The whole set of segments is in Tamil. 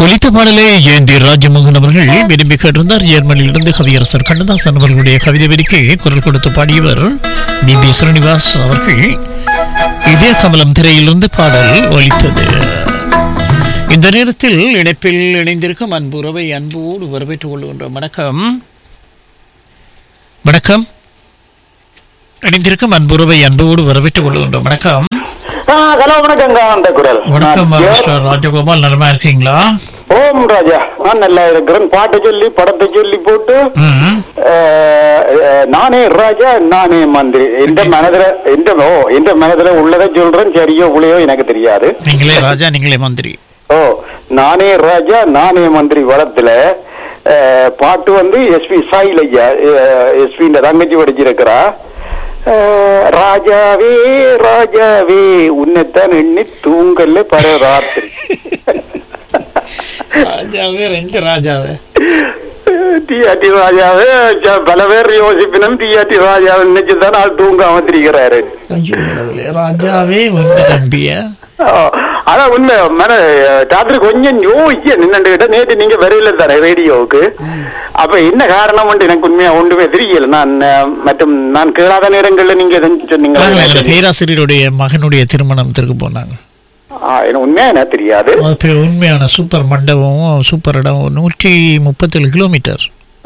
ஒலித்த பாடலை ஏந்தி ராஜமோகன் அவர்கள் விரும்பி கேட்டிருந்தார் ஜெர்மனியிலிருந்து கவியரசர் கண்ணதாசன் அவர்களுடைய கவிதை வரிக்கு குரல் கொடுத்து பாடியவர் பி பி ஸ்ரீனிவாஸ் அவர்கள் இதே கமலம் திரையிலிருந்து பாடல் ஒலித்தது இந்த நேரத்தில் இணைப்பில் இணைந்திருக்கும் அன்புறவை அன்போடு வரவேற்றுக் கொள்கின்றோம் வணக்கம் வணக்கம் இணைந்திருக்கும் அன்புறவை அன்போடு வரவேற்றுக் கொள்கின்றோம் வணக்கம் ஆ, ஹலோ வணக்கங்க அந்த குரல் வணக்கம் நான் மிஸ்டர் ராஜகோபால் நலமா இருக்கீங்களா ஓம் ராஜா நான் நல்லா இருக்கிறேன் பாட்டு சொல்லி படத்தை சொல்லி போட்டு ம் அஹ், அஹ், நானே ராஜா நானே மந்திரி எந்த மனதுல எந்த ஓ எந்த மனதுல உள்ளதை சொல்றேன் சரியோ புளியோ எனக்கு தெரியாது நீங்களே ராஜா நீங்களே மந்திரி ஓ நானே ராஜா நானே மந்திரி வளத்துல அஹ், பாட்டு வந்து எஸ்பி சாயிலையா எஸ்பி தங்கச்சி படிச்சிருக்கிறா அஹ், ராஜாவே ராஜாவே உன்னைத்தான் எண்ணி தூங்கல்ல பரராத்திரி ராஜாவே ரெண்டு ராஜாவே டிஆர்டி ராஜாவே ச- பல பேர் யோசிப்பினும் டிஆர்டி ராஜாவை நினைச்சுதான் ஆள் தூங்காம திரிகிறாரு ஐயோ கடவுளே ராஜாவே வந்து நம்பிய ஆ, அதான் உண்மை மன ராத்திரி கொஞ்சம் யோசிக்க நின்னுகிட்ட நேற்று நீங்க வரையில தானே ரேடியோவுக்கு அப்ப என்ன காரணம் எனக்கு உண்மையா ஒன்றுமே தெரியல நான் அஹ், மற்றும் நான் கேளாத நேரங்கள்ல நீங்க எதுவும் சொன்னீங்க எங்க பேராசிரியருடைய மகனுடைய திருமணத்திற்கு போனாங்க ஆ, எனக்கு உண்மையா எனக்கு தெரியாது அது பேர் உண்மையான சூப்பர் மண்டபம் சூப்பர் இடம் நூற்றி முப்பத்தேழு கிலோமீட்டர்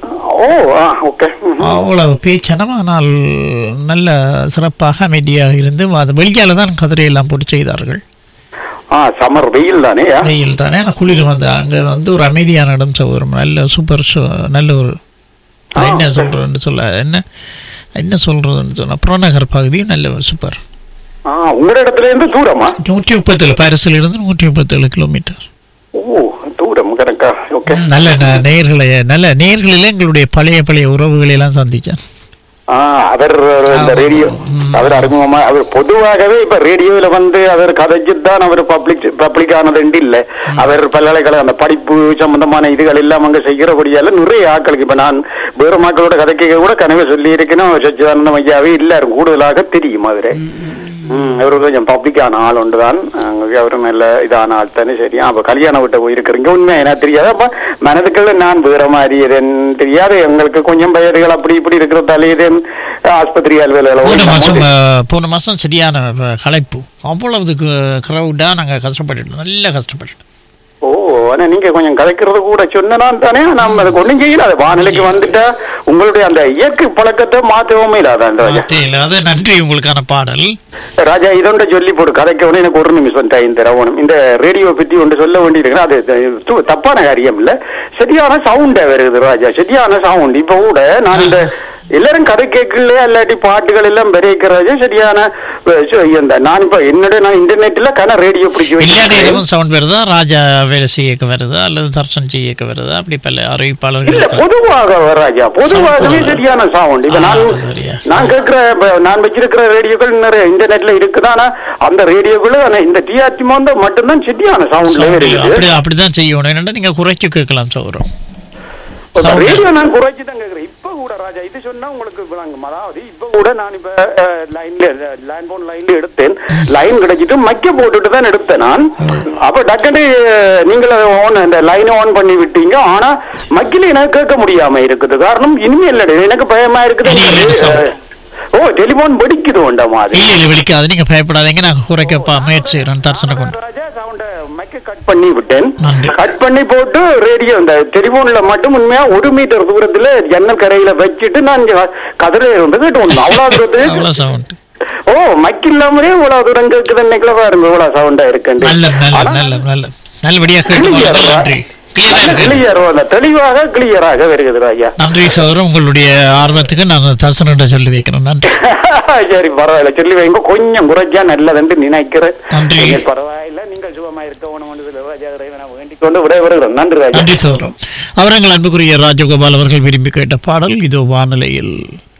ஓ ஆ ஓகே அவ்வளவு பேச்சனம் ஆனால் நல்ல சிறப்பாக அமைதியாக இருந்து அது வெளியால தான் கதிரையெல்லாம் போட்டு செய்தார்கள் ஆ சமர் வெயில் தானே ஆ? வெயில் தானே ஆனால் குளிர் வந்து அங்கே வந்து ஒரு அமைதியான இடம் சௌகரம் நல்ல சூப்பர் ஷோ நல்ல ஒரு ஆ, என்ன okay. சொல்றதுன்னு சொல்ல என்ன என்ன சொல்றதுன்னு சொன்னா புறநகர் பகுதி நல்ல சூப்பர் ஆ உங்களோட இடத்துல இருந்து தூரமா நூற்றி முப்பத்தேழு பாரிஸில் இருந்து நூற்றி முப்பத்தேழு கிலோமீட்டர் ஓ தூரம் கணக்கா ஓகே நல்ல ந- நேர்களை நல்ல நேர்களில் எங்களுடைய பழைய பழைய உறவுகளை எல்லாம் சந்திச்சேன் ஆ அவர் இந்த ரேடியோ அவர் அறிமுகமா அவர் பொதுவாகவே இப்ப ரேடியோல வந்து அவர் கதைச்சு தான் அவர் பப்ளிக் பப்ளிக் ஆனது இல்ல அவர் பல்கலைக்கழக அந்த படிப்பு சம்பந்தமான இதுகள் எல்லாம் அங்க செய்கிறபடியால நிறைய ஆட்களுக்கு இப்ப நான் வேறு மக்களோட கதைக்க கூட கனவே சொல்லி இருக்கணும் சச்சிதானந்தம் ஐயாவே எல்லாரும் கூடுதலாக தெரியும் அவரு ம், அவரு கொஞ்சம் பப்ளிக்கான ஆள் ஒன்றுதான் அங்க அவரு நல்ல இதான ஆள் தானே சரி அப்ப கல்யாணம் விட்ட போயிருக்கிறீங்க உண்மை எனக்கு தெரியாது அப்ப மனதுக்குள்ள நான் வேற மாதிரி இதுன்னு தெரியாது எங்களுக்கு கொஞ்சம் பெயர்கள் அப்படி இப்படி இருக்கிறதால இது ஆஸ்பத்திரி போன அலுவலகம் மாசம் அஹ், போன மாசம் சரியான அஹ், களைப்பு அவ்வளவு கிரௌடா நாங்க கஷ்டப்பட்டுட்டோம் நல்ல கஷ்டப்பட்டுட்டோம் ஓ ஆனா நீங்க கொஞ்சம் கதைக்கிறது கூட சொன்னா தானே நம்ம அதுக்கு ஒண்ணும் செய்யல அது வானிலைக்கு வந்துட்டா உங்களுடைய அந்த இயற்கை பழக்கத்தை மாற்றவும் இல்லாதான் ராஜா இல்லாத நன்றி உங்களுக்கான பாடல் ராஜா இதொண்ட சொல்லி போடு கதைக்க உடனே எனக்கு ஒரு நிமிஷம் டைம் தரவணும் இந்த ரேடியோ பத்தி ஒன்று சொல்ல வேண்டியிருக்கு அது து- தப்பான காரியம் இல்ல சரியான சவுண்டா வருது ராஜா சரியான சவுண்ட் இப்ப கூட நான் இந்த எல்லாரும் கதை கேட்கல இல்லாட்டி பாட்டுகள் எல்லாம் பெரிய ராஜா சரியான அஹ், சு- இந்த நான் இப்ப என்னோட நான் இன்டர்நெட்ல கன ரேடியோ பிடிக்க எல்லா வச்சிருக்கேன். நேரமும் சவுண்ட் வருதா ராஜா வேலை செய்யக்க வருதா அல்லது தர்ஷன் செய்யக்க வருதா அப்படி பல இல்ல அறிவிப்பாளர்கள் பொதுவாக ராஜா பொதுவாகவே Sound சரியான சவுண்ட் இப்ப ஆ, நான் சரியா. நான் கேட்கிற இப்ப நான் வச்சிருக்கிற ரேடியோக்கள் நிறைய இன்டர்நெட்ல இருக்குது ஆனா அந்த ரேடியோக்குள்ள ஆனா இந்த டிஆர்டி வந்து மட்டும்தான் சரியான சவுண்ட்ல Sound இருக்குது அப்படி அப்படிதான் செய்யணும் என்னன்னா நீங்க குறைச்சு கேட்கலாம் சௌரம் இப்ப Sound. ரேடியோ நான் குறைச்சு தான் கேட்கிறேன் இப்ப கூட ராஜா இது சொன்னா உங்களுக்கு விளங்கும் அதாவது இப்ப கூட நான் இப்ப லைன்ல லைன் போன் லைன்ல எடுத்தேன் லைன் கிடைச்சிட்டு மக்க போட்டுட்டு தான் எடுத்தேன் நான் அப்ப டக்குனு நீங்கள ஓன் இந்த லைனை ஆன் பண்ணி விட்டீங்க ஆனா மக்கில எனக்கு கேட்க முடியாம இருக்குது காரணம் இனிமே இல்ல எனக்கு பயமா இருக்குது இனி இல்ல sound. ஓ டெலிபோன் வெடிக்குது உண்ட மாதிரி இல்ல இல்ல வெளிக்காது நீங்க பயப்படாதீங்க நாங்க குறைக்க முயற்சி செய்யறோம் தர்சனை கொண்டு ராஜா சவுண்ட மைக்க கட் பண்ணி விட்டேன் நன்றி. கட் பண்ணி போட்டு ரேடியோ இந்த டெலிபோன்ல மட்டும் உண்மையா ஒரு மீட்டர் தூரத்துல ஜன்னல் கரையில வச்சுட்டு நான் இங்க கதிரை இருந்து கேட்டு வந்தேன் அவ்வளவு தூரத்துக்கு அவ்வளவு சவுண்ட் ஓ மைக் இல்லாமலே இவ்வளவு தூரம் கேக்குது இன்னைக்குல பாருங்க இவ்வளவு சவுண்டா இருக்கு நல்ல நல்ல நல்ல நல்ல நல்லபடியாக கேட்டு நன்றி கிளியரா இருக்கு கிளியர் தெளிவாக கிளியராக வருகிறது ராஜா நன்றி சௌரம் உங்களுடைய ஆர்வத்துக்கு நான் தர்சனிட்ட சொல்லி வைக்கிறேன் நன்றி சரி பரவாயில்ல சொல்லி வைங்க கொஞ்சம் குறைச்சா நல்லதுன்னு நினைக்கிறேன் நன்றி. நீங்கள் பரவாயில்ல நீங்கள் சுகமா இருக்க வேணும் ராஜா இறைவனை வேண்டிக் கொண்டு விடைபெறுகிறேன் நன்றி ராஜா நன்றி சௌரம் அவர் எங்கள் அன்புக்குரிய ராஜகோபால் அவர்கள் விரும்பி கேட்ட பாடல் இதோ வானிலையில்